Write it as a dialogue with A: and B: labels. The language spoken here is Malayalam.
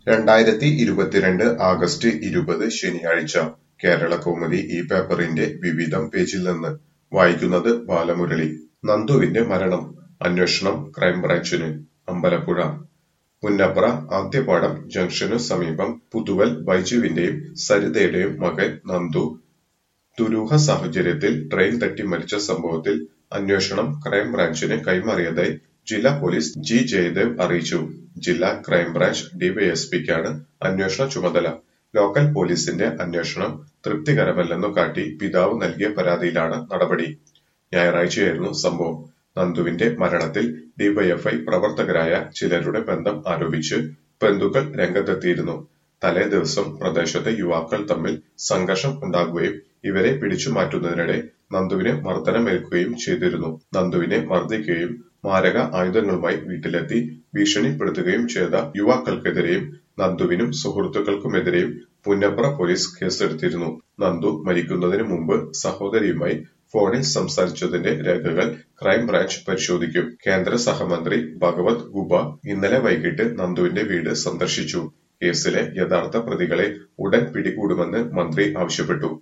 A: രണ്ടായിരത്തി ഇരുപത്തിരണ്ട് ആഗസ്റ്റ് ഇരുപത് ശനിയാഴ്ച കേരളകൗമുദി ഈ പേപ്പറിന്റെ വിവിധം പേജിൽ നിന്ന് വായിക്കുന്നത് ബാലമുരളി നന്ദുവിന്റെ മരണം അന്വേഷണം ക്രൈംബ്രാഞ്ചിന് അമ്പലപ്പുഴ പുന്നപ്ര ആദ്യപാടം ജംഗ്ഷനു സമീപം പുതുവൽ ബൈജുവിന്റെയും സരിതയുടെയും മകൻ നന്ദു ദുരൂഹ സാഹചര്യത്തിൽ ട്രെയിൻ തട്ടി മരിച്ച സംഭവത്തിൽ അന്വേഷണം ക്രൈംബ്രാഞ്ചിന് കൈമാറിയതായി ജില്ലാ പോലീസ് ജി ജയദേവ് അറിയിച്ചു ജില്ലാ ക്രൈംബ്രാഞ്ച് ഡിവൈഎസ്പിക്കാണ് അന്വേഷണ ചുമതല ലോക്കൽ പോലീസിന്റെ അന്വേഷണം തൃപ്തികരമല്ലെന്നു കാട്ടി പിതാവ് നൽകിയ പരാതിയിലാണ് നടപടി ഞായറാഴ്ചയായിരുന്നു സംഭവം നന്ദുവിന്റെ മരണത്തിൽ ഡിവൈഎഫ്ഐ പ്രവർത്തകരായ ചിലരുടെ ബന്ധം ആരോപിച്ച് ബന്ധുക്കൾ രംഗത്തെത്തിയിരുന്നു തലേ ദിവസം പ്രദേശത്തെ യുവാക്കൾ തമ്മിൽ സംഘർഷം ഉണ്ടാകുകയും ഇവരെ പിടിച്ചു മാറ്റുന്നതിനിടെ നന്ദുവിന് മർദ്ദനമേൽക്കുകയും ചെയ്തിരുന്നു നന്ദുവിനെ മർദ്ദിക്കുകയും മാരക ആയുധങ്ങളുമായി വീട്ടിലെത്തി ഭീഷണിപ്പെടുത്തുകയും ചെയ്ത യുവാക്കൾക്കെതിരെയും നന്ദുവിനും സുഹൃത്തുക്കൾക്കുമെതിരെയും പുന്നപ്ര പോലീസ് കേസെടുത്തിരുന്നു നന്ദു മരിക്കുന്നതിന് മുമ്പ് സഹോദരിയുമായി ഫോണിൽ സംസാരിച്ചതിന്റെ രേഖകൾ ക്രൈംബ്രാഞ്ച് പരിശോധിക്കും കേന്ദ്ര സഹമന്ത്രി ഭഗവത് ഗുബ ഇന്നലെ വൈകിട്ട് നന്ദുവിന്റെ വീട് സന്ദർശിച്ചു കേസിലെ യഥാർത്ഥ പ്രതികളെ ഉടൻ പിടികൂടുമെന്ന് മന്ത്രി ആവശ്യപ്പെട്ടു